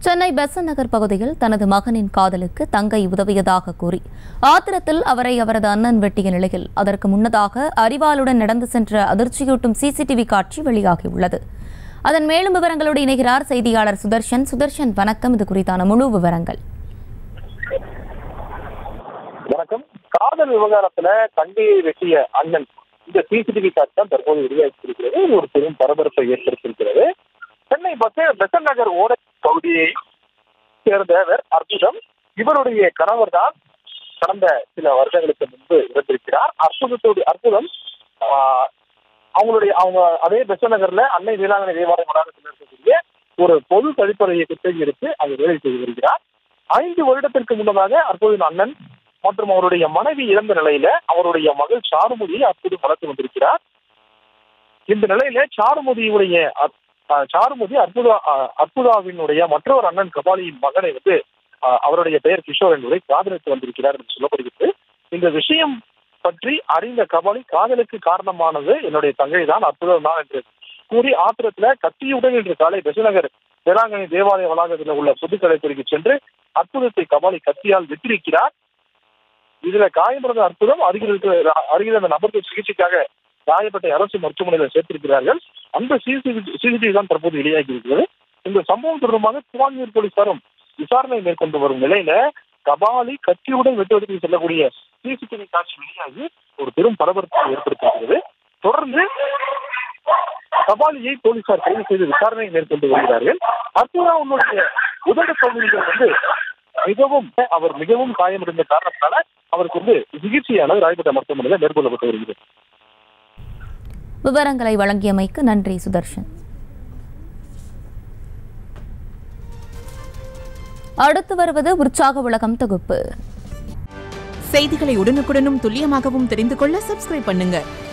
சென்னை பெசன் நகர் பகுதியில் தனது மகனின் காதலுக்கு தங்கை உதவியதாக கூறி ஆத்திரத்தில் அவரை அவரது அண்ணன் வெட்டிய நிலையில் அதற்கு முன்னதாக அரிவாளுடன் நடந்து சென்ற அதிர்ச்சியூட்டும் சிசிடிவி காட்சி வெளியாகியுள்ளது அதன் மேலும் விவரங்களோடு இணைகிறார் செய்தியாளர் சுதர்ஷன் சுதர்ஷன் வணக்கம் இது குறித்தான முழு விவரங்கள் வணக்கம் காதல் விவகாரத்துல தங்கையை வெட்டிய அண்ணன் இந்த சிசிடிவி காட்சி தான் தற்போது வெளியாகியிருக்கிறது இது ஒரு பெரும் பரபரப்பை ஏற்படுத்தியிருக்கிறது சென்னை பஸ் பெசன் நகர் ஓடை பகுதியை சேர்ந்தவர் அற்புதம் இவருடைய கணவர் தான் கடந்த சில வருடங்களுக்கு முன்பு இறந்திருக்கிறார் அற்புதத்தோடு அற்புதம் ஆஹ், அவங்களுடைய அவங்க அதே பெசன் நகர்ல அன்னை வேளாங்கண்ணி தேவாலய வளாகத்தில் இருக்கக்கூடிய ஒரு பொது கழிப்பறை இயக்கத்தை எடுத்து அங்கு வேலை செய்து வருகிறார் ஐந்து வருடத்திற்கு முன்னதாக அற்புதம் அண்ணன் மற்றும் அவருடைய மனைவி இறந்த நிலையில அவருடைய மகள் சாருமதியை அற்புதம் வளர்த்து வந்திருக்கிறார் இந்த நிலையில சாருமதியுடைய அற்- அஹ் சாருமதி அற்புதா அஹ் அற்புதாவினுடைய மற்றொரு அண்ணன் கபாலியின் மகனை வந்து அஹ் அவருடைய பெயர் கிஷோர் என்பதை காதலித்து வந்திருக்கிறார் என்று சொல்லப்படுகிறது இந்த விஷயம் பற்றி அறிந்த கபாலி காதலுக்கு காரணமானது என்னுடைய தங்கை தான் அற்புதம் தான் என்று கூறி ஆத்திரத்துல கத்தியுடன் இன்று காலை பெசநகர் வேளாங்கண்ணி தேவாலய வளாகத்தில் உள்ள புதுக்கடைத்துறைக்கு சென்று அற்புதத்தை கபாலி கத்தியால் வெற்றிருக்கிறார் இதுல காயமடைந்த அற்புதம் அருகில் இருக்கிற அருகில் அந்த நபருக்கு சிகிச்சைக்காக காயப்பட்ட அரசு மருத்துவமனையில் சேர்த்திருக்கிறார்கள் அந்த சிசிடிவி சிசிடிவி தான் தற்போது வெளியாகி இருக்கிறது இந்த சம்பவம் தொடர்பாக திருவான்மியூர் போலீசாரும் விசாரணை மேற்கொண்டு வரும் நிலையில கபாலி கத்தியுடன் வெட்டுவதற்கு செல்லக்கூடிய சிசிடிவி காட்சி வெளியாகி ஒரு பெரும் பரபரப்பை ஏற்படுத்தியிருக்கிறது தொடர்ந்து கபாலியை போலீசார் கைது செய்து விசாரணை மேற்கொண்டு வருகிறார்கள் அற்புதாவுடைய உதடு பகுதிகள் வந்து மிகவும் அவர் மிகவும் காயமடைந்த காரணத்தால அவருக்கு வந்து சிகிச்சையானது ராயப்பேட்டை மருத்துவமனையில் மேற்கொள்ளப்பட்டு வருகிறது விவரங்களை வழங்கியமைக்கு நன்றி சுதர்ஷன் அடுத்து வருவது உற்சாக உலகம் தொகுப்பு செய்திகளை உடனுக்குடனும் துல்லியமாகவும் தெரிந்து கொள்ள சப்ஸ்கிரைப் பண்ணுங்க